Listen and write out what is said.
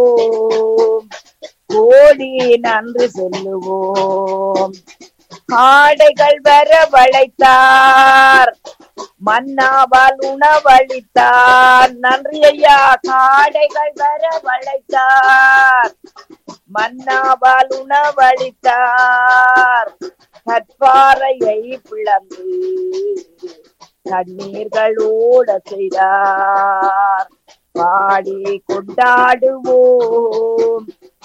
கோடி நன்றி சொல்லுவோம் காடைகள் வரவழைத்தார் மன்னாவால் உணவளித்தார் நன்றி ஐயா காடைகள் வரவழைத்தார் மன்னாவால் உணவளித்தார் கற்பாறையை பிளந்து கண்ணீர்களோட செய்தார் பாடி கொண்டாடுவோம்